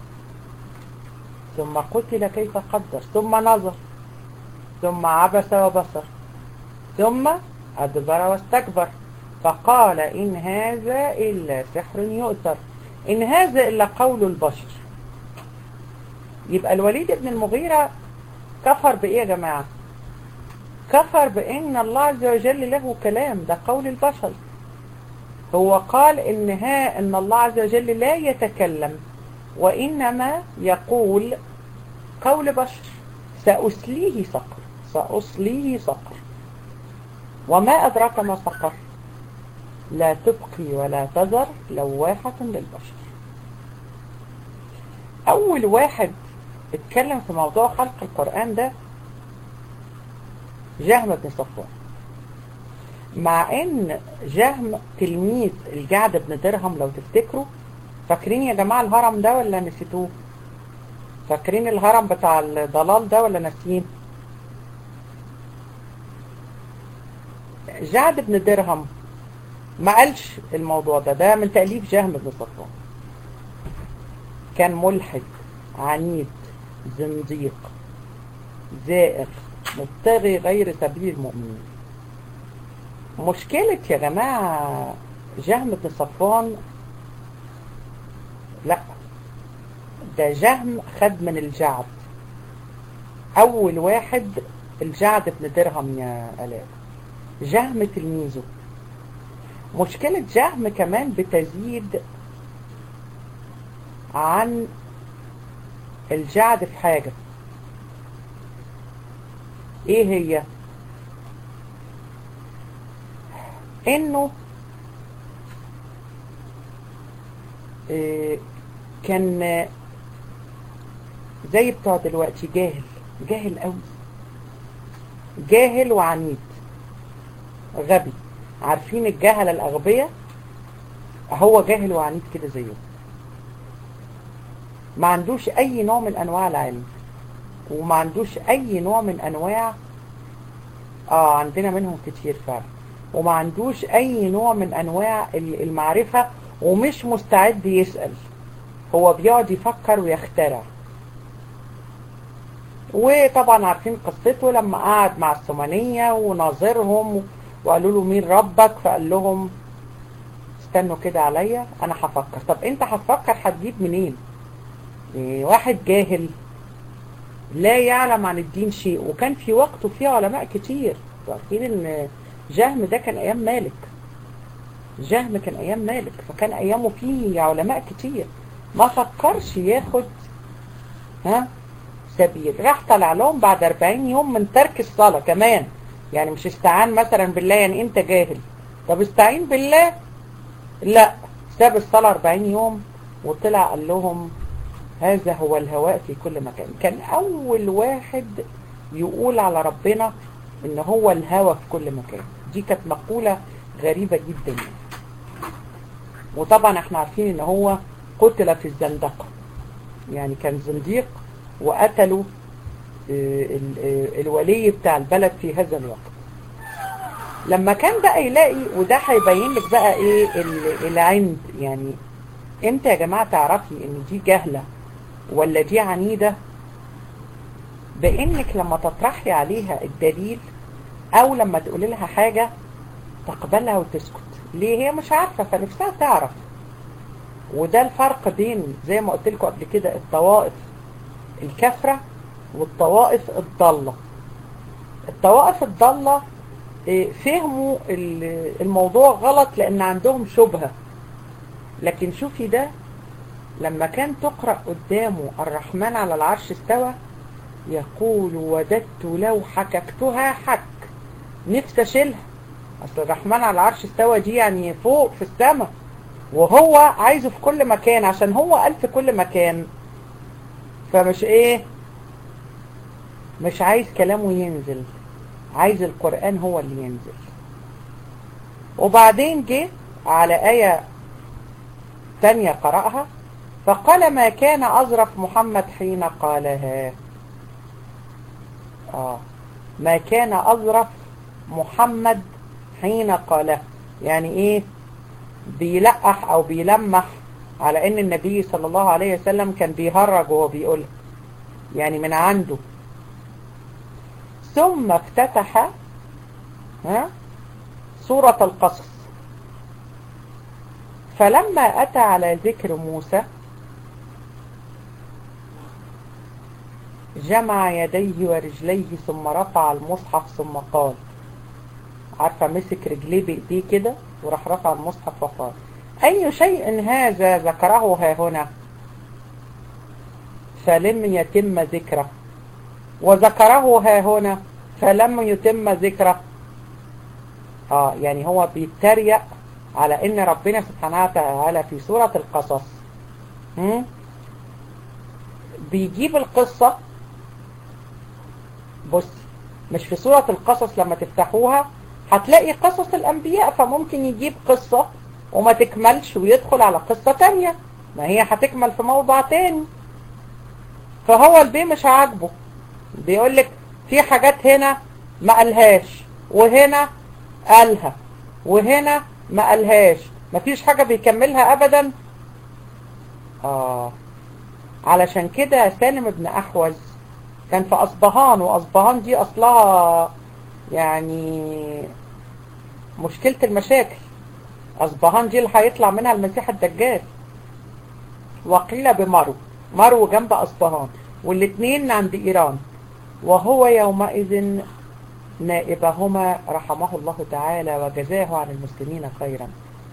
ثم قتل كيف قدر ثم نظر ثم عبس وبصر ثم أدبر واستكبر فقال إن هذا إلا سحر يؤثر إن هذا إلا قول البشر يبقى الوليد بن المغيرة كفر بإيه يا جماعة كفر بأن الله عز وجل له كلام ده قول البشر هو قال إن, ها إن الله عز وجل لا يتكلم وإنما يقول قول بشر سأسليه سقر سأصليه سقر وما أدراك ما سقر لا تبقي ولا تذر لواحة للبشر أول واحد اتكلم في موضوع خلق القرآن ده جهم بن صفوان مع ان جهم تلميذ الجعد بن درهم لو تفتكروا فاكرين يا جماعة الهرم ده ولا نسيتوه فاكرين الهرم بتاع الضلال ده ولا ناسيين جعد بن درهم ما قالش الموضوع ده ده من تأليف جهم بن صفوان كان ملحد عنيد زنديق زائر مبتغي غير سبيل المؤمنين مشكلة يا جماعة جهم بن صفوان لا ده جهم خد من الجعد أول واحد الجعد بن درهم يا آلاء جهم تلميذه مشكلة جهم كمان بتزيد عن الجعد في حاجة ايه هي انه إيه كان زي بتوع دلوقتي جاهل جاهل قوي جاهل وعنيد غبي عارفين الجهل الأغبياء هو جاهل وعنيد كده زيه ما عندوش أي نوع من أنواع العلم وما عندوش أي نوع من أنواع آه عندنا منهم كتير فعلا وما عندوش أي نوع من أنواع المعرفة ومش مستعد يسأل هو بيقعد يفكر ويخترع وطبعا عارفين قصته لما قعد مع الثمانية وناظرهم وقالوا له مين ربك فقال لهم استنوا كده عليا انا هفكر طب انت هتفكر هتجيب منين إيه واحد جاهل لا يعلم عن الدين شيء وكان في وقته فيه علماء كتير عارفين ان جهم ده كان ايام مالك جهم كان ايام مالك فكان ايامه فيه علماء كتير ما فكرش ياخد ها سبيل راح طلع لهم بعد 40 يوم من ترك الصلاة كمان يعني مش استعان مثلا بالله يعني انت جاهل طب استعين بالله لا ساب الصلاة 40 يوم وطلع قال لهم هذا هو الهواء في كل مكان كان اول واحد يقول على ربنا ان هو الهوى في كل مكان دي كانت مقولة غريبة جدا وطبعا احنا عارفين ان هو قتل في الزندقة يعني كان زنديق وقتلوا الولي بتاع البلد في هذا الوقت لما كان بقى يلاقي وده هيبين لك بقى ايه العند يعني امتى يا جماعة تعرفي ان دي جهلة ولا دي عنيدة بانك لما تطرحي عليها الدليل او لما تقولي لها حاجة تقبلها وتسكت ليه هي مش عارفة فنفسها تعرف وده الفرق بين زي ما قلت لكم قبل كده الطوائف الكفرة والطوائف الضالة الطوائف الضالة فهموا الموضوع غلط لان عندهم شبهة لكن شوفي ده لما كان تقرأ قدامه الرحمن على العرش استوى يقول وددت لو حككتها حك نفسي اشيلها اصل الرحمن على العرش استوى دي يعني فوق في السماء وهو عايزه في كل مكان عشان هو قال في كل مكان فمش ايه مش عايز كلامه ينزل عايز القرآن هو اللي ينزل وبعدين جه على آية تانية قرأها فقال ما كان أظرف محمد حين قالها آه ما كان أظرف محمد حين قالها يعني ايه بيلقح او بيلمح على ان النبي صلى الله عليه وسلم كان بيهرج وهو بيقولها يعني من عنده ثم افتتح ها سورة القصص فلما أتى على ذكر موسى جمع يديه ورجليه ثم رفع المصحف ثم قال عارفة مسك رجليه بإيديه كده وراح رفع المصحف وقال أي شيء هذا ذكره ها هنا فلم يتم ذكره وذكره ها هنا فلم يتم ذكره اه يعني هو بيتريق على ان ربنا سبحانه وتعالى في سورة القصص هم؟ بيجيب القصة بص مش في سورة القصص لما تفتحوها هتلاقي قصص الأنبياء فممكن يجيب قصة وما تكملش ويدخل على قصة تانية ما هي هتكمل في موضع تاني فهو البيه مش عاجبه بيقولك في حاجات هنا ما قالهاش وهنا قالها وهنا ما قالهاش مفيش حاجة بيكملها أبدا آه علشان كده سالم بن أحوز كان في أصبهان وأصبهان دي أصلها يعني مشكلة المشاكل أصبهان دي اللي هيطلع منها المسيح الدجال وقيل بمرو مرو جنب أصبهان والاتنين عند إيران وهو يومئذ نائبهما رحمه الله تعالى وجزاه عن المسلمين خيرا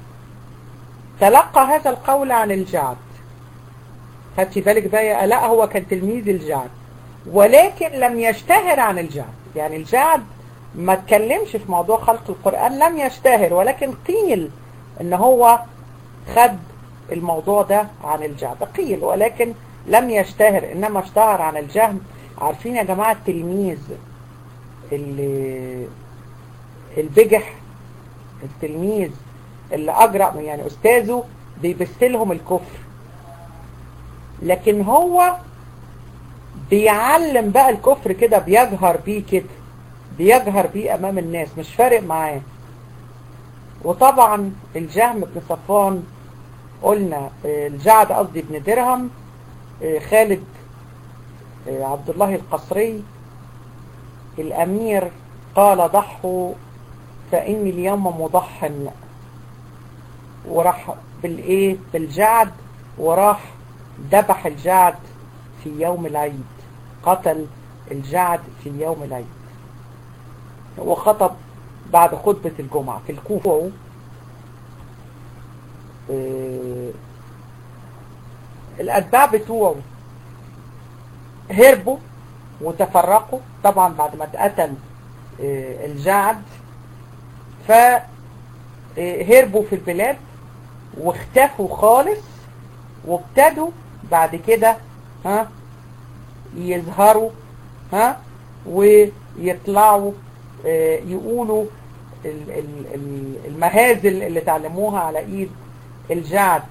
تلقى هذا القول عن الجعد خدتي بالك بقى لا هو كان تلميذ الجعد ولكن لم يشتهر عن الجعد يعني الجعد ما تكلمش في موضوع خلق القرآن لم يشتهر ولكن قيل ان هو خد الموضوع ده عن الجعد قيل ولكن لم يشتهر انما اشتهر عن الجهم عارفين يا جماعة التلميذ اللي البجح التلميذ اللي أجرأ يعني أستاذه بيبثلهم الكفر لكن هو بيعلم بقى الكفر كده بيجهر بيه كده بيجهر بيه أمام الناس مش فارق معاه وطبعا الجهم بن صفوان قلنا الجعد قصدي بن درهم خالد عبد الله القصري الأمير قال ضحوا فإني اليوم مضح وراح بالإيه بالجعد وراح ذبح الجعد في يوم العيد قتل الجعد في يوم العيد وخطب بعد خطبة الجمعة في الكوفة الأتباع بتوعه هربوا وتفرقوا طبعا بعد ما اتقتل الجعد فهربوا في البلاد واختفوا خالص وابتدوا بعد كده ها يظهروا ها ويطلعوا يقولوا المهازل اللي تعلموها على ايد الجعد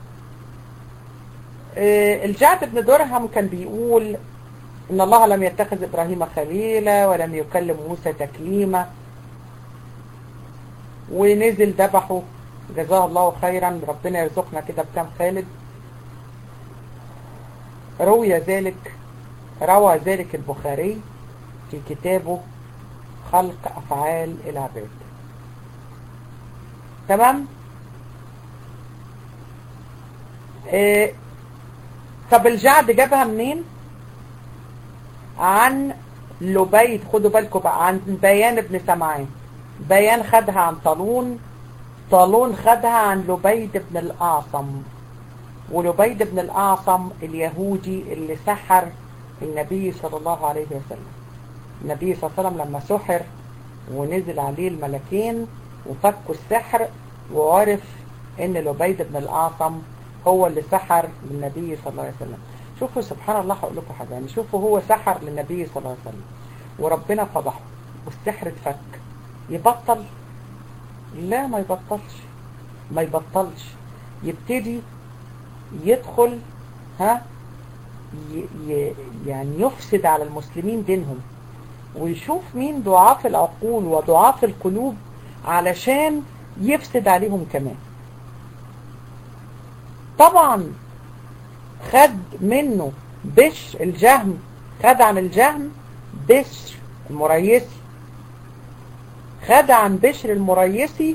الجعد بن درهم كان بيقول إن الله لم يتخذ إبراهيم خليلا ولم يكلم موسى تكليما ونزل ذبحه جزاه الله خيرا ربنا يرزقنا كده بكام خالد روي ذلك روى ذلك البخاري في كتابه خلق أفعال العباد تمام إيه طب الجعد جابها منين عن لبيد خدوا بالكم بقى عن بيان ابن سمعان بيان خدها عن طالون طالون خدها عن لبيد بن الأعصم ولبيد بن الأعصم اليهودي اللي سحر النبي صلى الله عليه وسلم النبي صلى الله عليه وسلم لما سحر ونزل عليه الملكين وفكوا السحر وعرف ان لبيد بن الأعصم هو اللي سحر النبي صلى الله عليه وسلم شوفوا سبحان الله هقول لكم حاجه يعني شوفوا هو سحر للنبي صلى الله عليه وسلم وربنا فضحه والسحر اتفك يبطل لا ما يبطلش ما يبطلش يبتدي يدخل ها ي ي يعني يفسد على المسلمين دينهم ويشوف مين ضعاف العقول وضعاف القلوب علشان يفسد عليهم كمان طبعا خد منه بش الجهم خد عن الجهم بشر المريسي خد عن بشر المريسي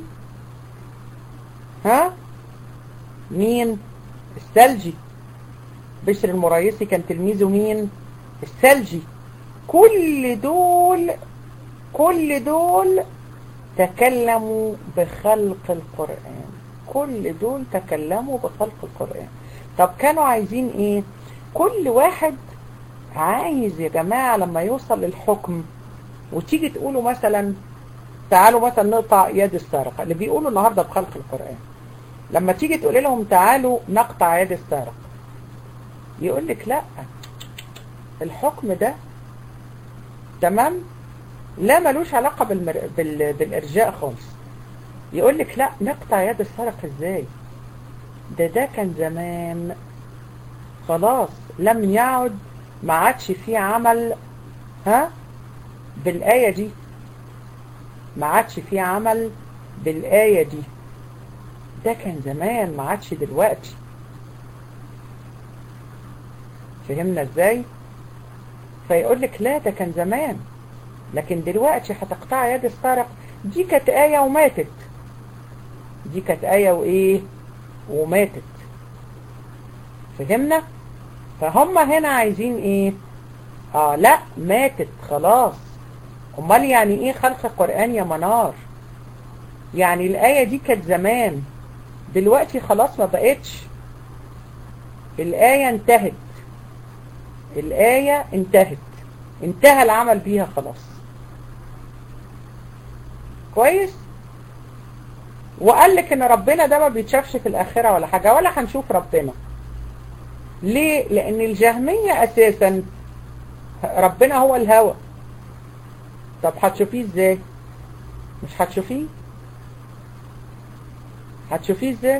ها مين الثلجي بشر المريسي كان تلميذه مين الثلجي كل دول كل دول تكلموا بخلق القرآن كل دول تكلموا بخلق القرآن طب كانوا عايزين ايه كل واحد عايز يا جماعة لما يوصل للحكم وتيجي تقولوا مثلا تعالوا مثلا نقطع يد السارق اللي بيقولوا النهاردة بخلق القرآن لما تيجي تقول لهم تعالوا نقطع يد السارق يقول لك لا الحكم ده تمام لا ملوش علاقة بالمر... بال... بالإرجاء خالص يقول لك لا نقطع يد السارق ازاي ده ده كان زمان خلاص لم يعد ما عادش فيه عمل ها بالآية دي ما عادش فيه عمل بالآية دي ده كان زمان ما عادش دلوقتي فهمنا ازاي فيقول لك لا ده كان زمان لكن دلوقتي هتقطع يد السارق دي كانت آية وماتت دي كانت آية وإيه وماتت فهمنا فهم هنا عايزين إيه آه لا ماتت خلاص امال يعني إيه خلق القرآن يا منار يعني الآية دي كانت زمان دلوقتي خلاص ما بقتش الآية انتهت الآية انتهت انتهى العمل بيها خلاص كويس وقال لك ان ربنا ده ما بيتشافش في الاخرة ولا حاجة ولا هنشوف ربنا ليه لان الجهمية اساسا ربنا هو الهوى طب هتشوفيه ازاي مش هتشوفيه هتشوفيه ازاي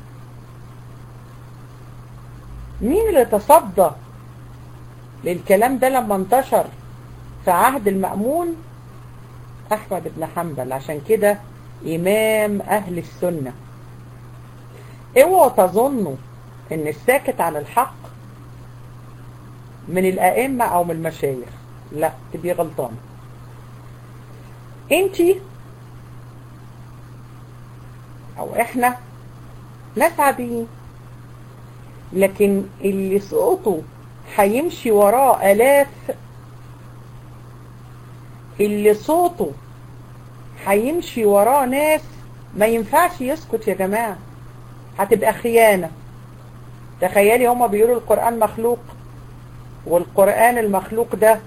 مين اللي تصدى للكلام ده لما انتشر في عهد المأمون أحمد بن حنبل عشان كده إمام أهل السنة اوعوا تظنوا ان الساكت عن الحق من الأئمة أو من المشايخ لا تبقي غلطان انتي أو إحنا ناس عاديين لكن اللي صوته هيمشي وراه آلاف اللي صوته هيمشي وراه ناس ما ينفعش يسكت يا جماعة هتبقى خيانة تخيلي هما بيقولوا القرآن مخلوق والقرآن المخلوق ده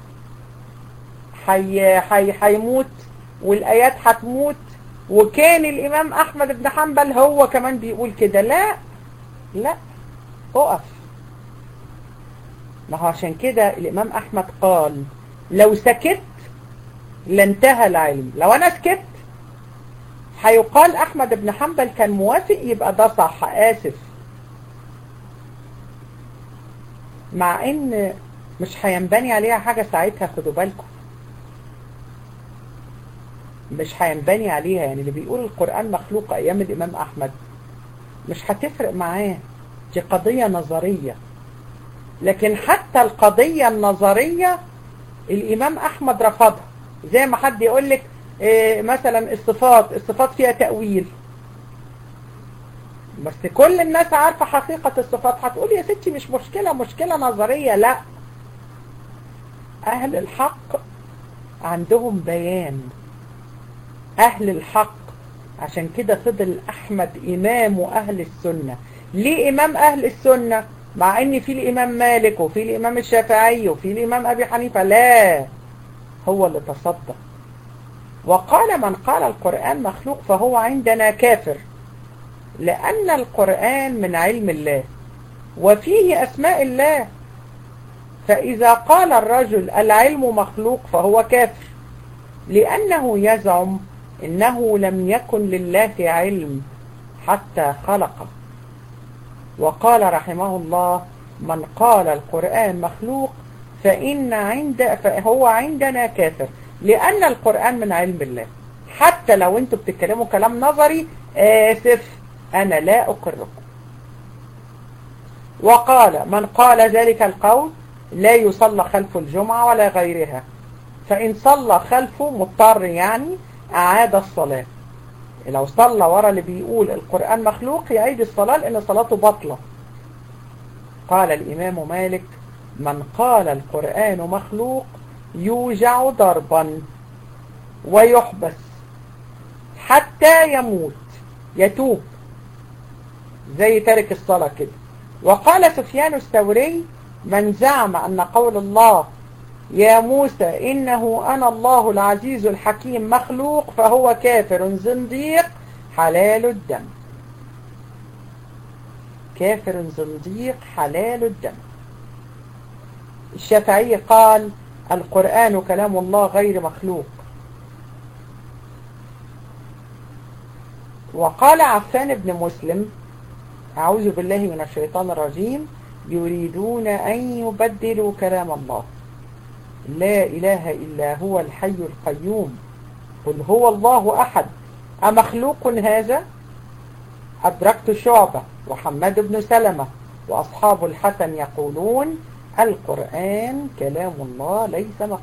حي... حي... هيموت والآيات هتموت وكان الإمام أحمد بن حنبل هو كمان بيقول كده لا لا اقف ما هو عشان كده الإمام أحمد قال لو سكت لانتهى العلم لو أنا سكت هيقال أحمد بن حنبل كان موافق يبقى ده صح آسف مع إن مش هينبني عليها حاجة ساعتها خدوا بالكم مش هينبني عليها يعني اللي بيقول القرآن مخلوق أيام الإمام أحمد مش هتفرق معاه دي قضية نظرية لكن حتى القضية النظرية الإمام أحمد رفضها زي ما حد يقول لك إيه مثلا الصفات الصفات فيها تأويل بس كل الناس عارفة حقيقة الصفات هتقول يا ستي مش مشكلة مشكلة نظرية لا أهل الحق عندهم بيان أهل الحق عشان كده فضل أحمد إمام أهل السنة ليه إمام أهل السنة مع ان في الامام مالك وفي الامام الشافعي وفي الامام ابي حنيفة لا هو اللي تصدق وقال من قال القرآن مخلوق فهو عندنا كافر لأن القرآن من علم الله وفيه أسماء الله فإذا قال الرجل العلم مخلوق فهو كافر لأنه يزعم إنه لم يكن لله علم حتى خلقه وقال رحمه الله من قال القرآن مخلوق فإن عند فهو عندنا كافر لأن القرآن من علم الله حتى لو انتوا بتتكلموا كلام نظري آسف أنا لا أقركم وقال من قال ذلك القول لا يصلى خلف الجمعة ولا غيرها فإن صلى خلفه مضطر يعني أعاد الصلاة لو صلى ورا اللي بيقول القرآن مخلوق يعيد الصلاة لأن صلاته بطلة قال الإمام مالك من قال القرآن مخلوق يوجع ضربا ويحبس حتى يموت يتوب زي تارك الصلاة كده وقال سفيان الثوري من زعم أن قول الله يا موسى إنه أنا الله العزيز الحكيم مخلوق فهو كافر زنديق حلال الدم كافر زنديق حلال الدم الشافعي قال القرآن كلام الله غير مخلوق وقال عفان بن مسلم أعوذ بالله من الشيطان الرجيم يريدون أن يبدلوا كلام الله لا إله إلا هو الحي القيوم قل هو الله أحد أمخلوق هذا أدركت شعبة وحماد بن سلمة وأصحاب الحسن يقولون القرآن كلام الله ليس مخلوق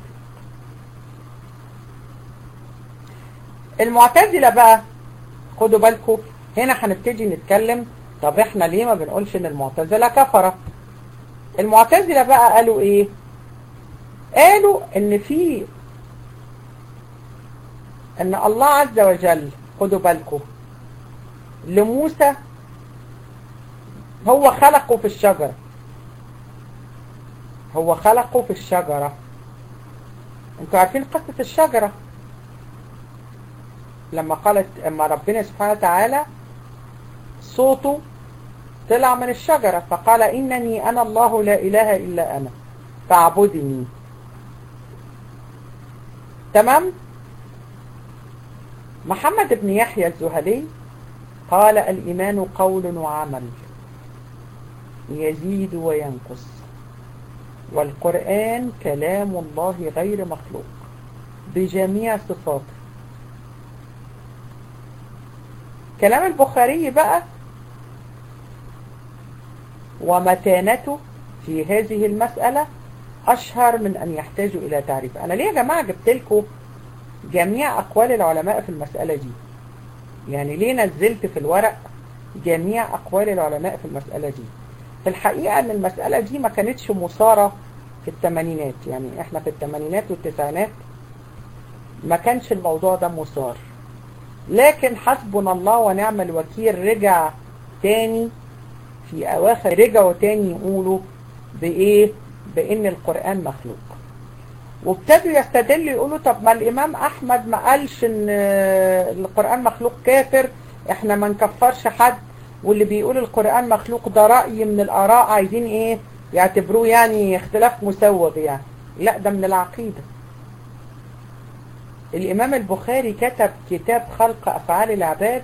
المعتزلة بقى خدوا بالكم هنا هنبتدي نتكلم طب احنا ليه ما بنقولش ان المعتزلة كفرة المعتزلة بقى قالوا ايه قالوا ان في ان الله عز وجل خدوا بالكم لموسى هو خلقه في الشجرة هو خلقه في الشجرة انتوا عارفين قصة الشجرة لما قالت اما ربنا سبحانه وتعالى صوته طلع من الشجرة فقال إنني أنا الله لا إله إلا أنا فاعبدني تمام محمد بن يحيى الزهلي قال الإيمان قول وعمل يزيد وينقص والقرآن كلام الله غير مخلوق بجميع صفاته كلام البخاري بقى ومتانته في هذه المسألة أشهر من أن يحتاجوا إلى تعريف أنا ليه يا جماعة جبت لكم جميع أقوال العلماء في المسألة دي يعني ليه نزلت في الورق جميع أقوال العلماء في المسألة دي في الحقيقة أن المسألة دي ما كانتش مثارة في الثمانينات يعني إحنا في الثمانينات والتسعينات ما كانش الموضوع ده مثار لكن حسبنا الله ونعم الوكيل رجع تاني في أواخر رجعوا تاني يقولوا بإيه بإن القرآن مخلوق وابتدوا يستدلوا يقولوا طب ما الإمام أحمد ما قالش إن القرآن مخلوق كافر إحنا ما نكفرش حد واللي بيقول القرآن مخلوق ده رأي من الآراء عايزين إيه يعتبروه يعني اختلاف مسوغ يعني لا ده من العقيدة الإمام البخاري كتب كتاب خلق أفعال العباد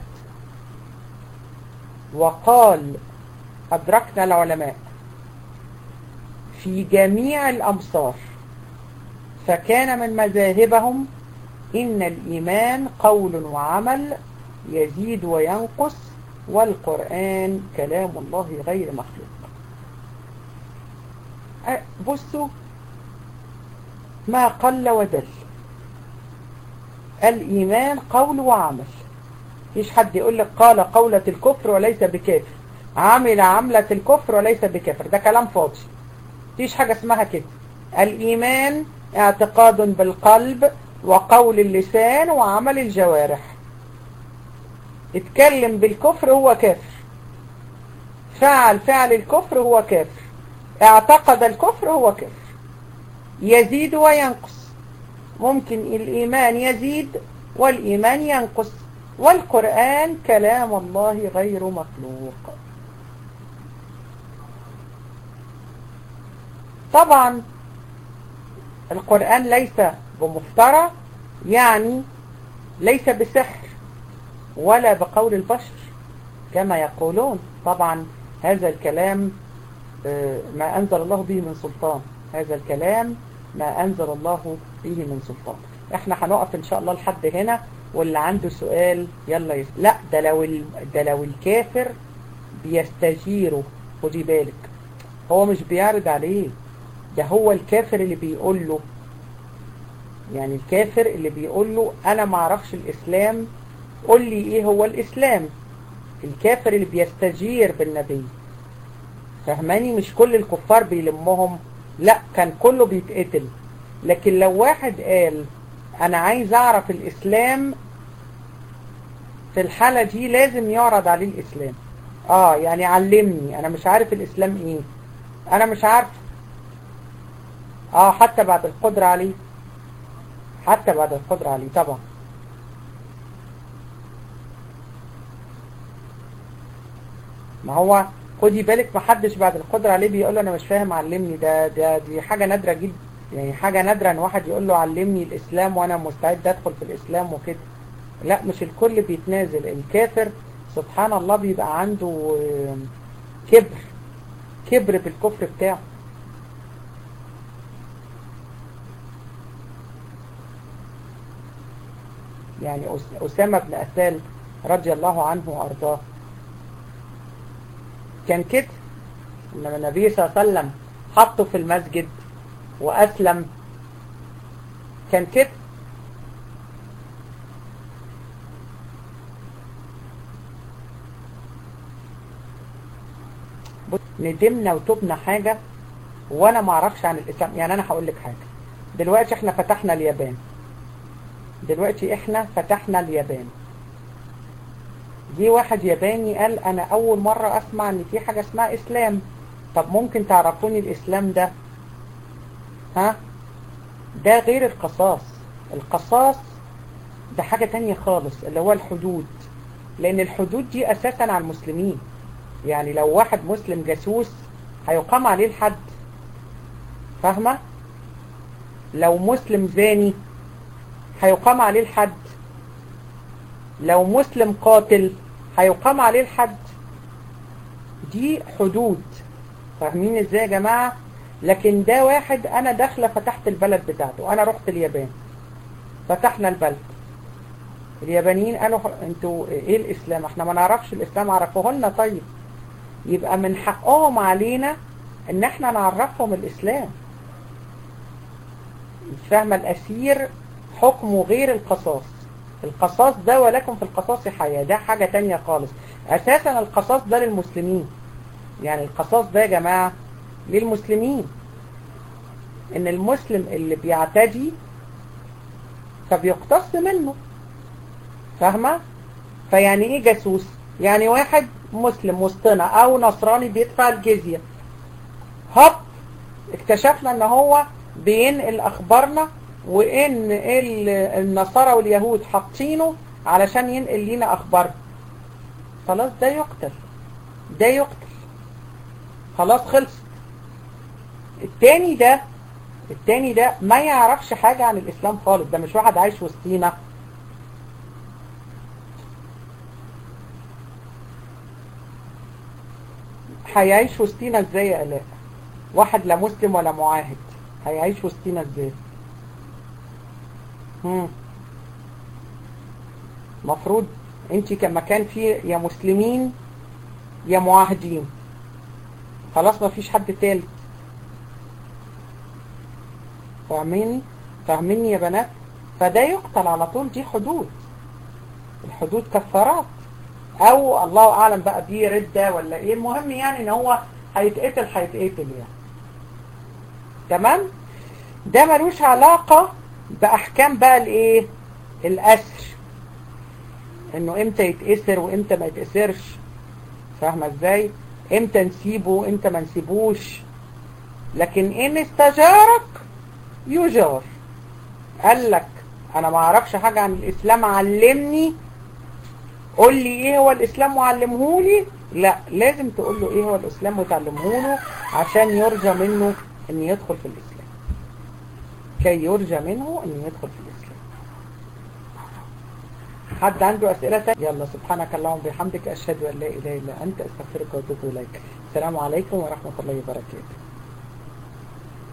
وقال أدركنا العلماء في جميع الأمصار فكان من مذاهبهم إن الإيمان قول وعمل يزيد وينقص والقرآن كلام الله غير مخلوق بصوا ما قل ودل الإيمان قول وعمل مفيش حد يقول لك قال قولة الكفر وليس بكافر عمل عملة الكفر وليس بكافر ده كلام فاضي مفيش حاجة اسمها كده الإيمان اعتقاد بالقلب وقول اللسان وعمل الجوارح اتكلم بالكفر هو كافر فعل فعل الكفر هو كافر اعتقد الكفر هو كافر يزيد وينقص ممكن الإيمان يزيد والإيمان ينقص والقرآن كلام الله غير مخلوق طبعا القرآن ليس بمفترى يعني ليس بسحر ولا بقول البشر كما يقولون طبعا هذا الكلام ما أنزل الله به من سلطان هذا الكلام ما أنزل الله به من سلطان احنا هنقف ان شاء الله لحد هنا واللي عنده سؤال يلا يس... لا ده لو ال... ده لو الكافر بيستجيره خدي بالك هو مش بيعرض عليه ده هو الكافر اللي بيقول له يعني الكافر اللي بيقول له انا ما اعرفش الاسلام قول لي ايه هو الاسلام الكافر اللي بيستجير بالنبي فهماني مش كل الكفار بيلمهم لا كان كله بيتقتل لكن لو واحد قال انا عايز اعرف الاسلام في الحالة دي لازم يعرض عليه الاسلام اه يعني علمني انا مش عارف الاسلام ايه انا مش عارف اه حتى بعد القدرة عليه حتى بعد القدرة عليه طبعا ما هو خدي بالك ما حدش بعد القدرة عليه بيقول له انا مش فاهم علمني ده ده دي حاجة نادرة جدا يعني حاجة نادرة ان واحد يقول له علمني الاسلام وانا مستعد ادخل في الاسلام وكده لا مش الكل بيتنازل الكافر سبحان الله بيبقى عنده كبر كبر بالكفر بتاعه يعني أسامة بن أسال رضي الله عنه وأرضاه كان كده لما النبي صلى الله عليه وسلم حطه في المسجد وأسلم كان كده ندمنا وتبنا حاجة وانا ما اعرفش عن الاسلام يعني انا هقول لك حاجة دلوقتي احنا فتحنا اليابان دلوقتي احنا فتحنا اليابان جه واحد ياباني قال انا اول مرة اسمع ان في حاجة اسمها اسلام طب ممكن تعرفوني الاسلام ده ها ده غير القصاص القصاص ده حاجة تانية خالص اللي هو الحدود لان الحدود دي اساسا على المسلمين يعني لو واحد مسلم جاسوس هيقام عليه الحد فاهمة لو مسلم زاني هيقام عليه الحد لو مسلم قاتل هيقام عليه الحد دي حدود فاهمين ازاي يا جماعة لكن ده واحد انا داخله فتحت البلد بتاعته انا رحت اليابان فتحنا البلد اليابانيين قالوا انتوا ايه الاسلام احنا ما نعرفش الاسلام عرفوه لنا طيب يبقى من حقهم علينا ان احنا نعرفهم الاسلام فاهمة الاسير حكمه غير القصاص القصاص ده ولكن في القصاص حياة ده حاجة تانية خالص اساسا القصاص ده للمسلمين يعني القصاص ده يا جماعة للمسلمين ان المسلم اللي بيعتدي فبيقتص منه فاهمة فيعني ايه جاسوس يعني واحد مسلم مصطنع او نصراني بيدفع الجزية هب اكتشفنا ان هو بينقل اخبارنا وان النصارى واليهود حاطينه علشان ينقل لنا اخبارنا خلاص ده يقتل ده يقتل خلاص خلص التاني ده التاني ده ما يعرفش حاجة عن الاسلام خالص ده مش واحد عايش وسطينا هيعيش وسطينا ازاي يا الاء واحد لا مسلم ولا معاهد هيعيش وسطينا ازاي هم مفروض انت كما كان في يا مسلمين يا معاهدين خلاص ما فيش حد تالت فاهميني فاهميني يا بنات فده يقتل على طول دي حدود الحدود كفارات او الله اعلم بقى دي ردة ولا ايه المهم يعني ان هو هيتقتل هيتقتل يعني تمام ده ملوش علاقة باحكام بقى الايه الاسر انه امتى يتأسر وامتى ما يتأسرش فاهمة ازاي امتى نسيبه وامتى ما نسيبوش لكن ان استجارك يجار قال لك انا ما اعرفش حاجة عن الاسلام علمني قول لي ايه هو الاسلام وعلمه لي لا لازم تقول له ايه هو الاسلام وتعلمه له عشان يرجى منه ان يدخل في الاسلام كي يرجى منه ان يدخل في الاسلام حد عنده اسئلة تانية يلا سبحانك اللهم وبحمدك اشهد ان لا اله الا انت استغفرك واتوب اليك السلام عليكم ورحمة الله وبركاته